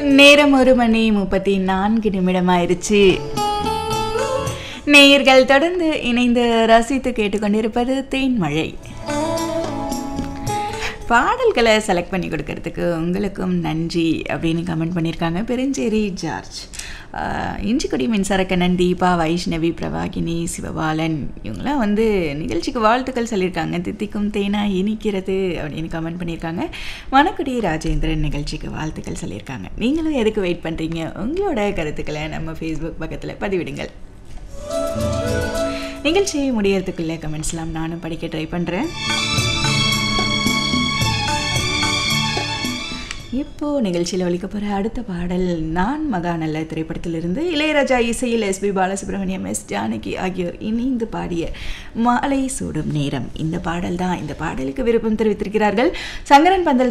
நேரம் ஒரு மணி முப்பத்தி நான்கு நிமிடம் ஆயிருச்சு நேயர்கள் தொடர்ந்து இணைந்து ரசித்து கேட்டுக்கொண்டிருப்பது தேன்மழை பாடல்களை செலக்ட் பண்ணி கொடுக்கறதுக்கு உங்களுக்கும் நன்றி அப்படின்னு கமெண்ட் பண்ணியிருக்காங்க பெருஞ்சேரி ஜார்ஜ் ஆஹ் இஞ்சிக்குடி மின்சாரக்கண்ணன் தீபா வைஷ்ணவி பிரபாகினி சிவபாலன் இவங்களாம் வந்து நிகழ்ச்சிக்கு வாழ்த்துக்கள் சொல்லியிருக்காங்க தித்திக்கும் தேனா இனிக்கிறது அப்படின்னு கமெண்ட் பண்ணியிருக்காங்க மணக்குடி ராஜேந்திரன் நிகழ்ச்சிக்கு வாழ்த்துக்கள் சொல்லியிருக்காங்க நீங்களும் எதுக்கு வெயிட் பண்ணுறீங்க உங்களோட கருத்துக்களை நம்ம ஃபேஸ்புக் பக்கத்தில் பதிவிடுங்கள் நிகழ்ச்சி முடியறதுக்குள்ளே கமெண்ட்ஸ்லாம் நானும் படிக்க ட்ரை பண்ணுறேன் இப்போ நிகழ்ச்சியில் ஒலிக்க போகிற அடுத்த பாடல் நான் மகாநல்ல திரைப்படத்திலிருந்து இளையராஜா இசையில் எஸ்பி பாலசுப்ரமணியம் எஸ் ஜானகி ஆகியோர் இணைந்து பாடிய மாலை சூடும் நேரம் இந்த பாடல் தான் இந்த பாடலுக்கு விருப்பம் தெரிவித்திருக்கிறார்கள் சங்கரன் பந்தல்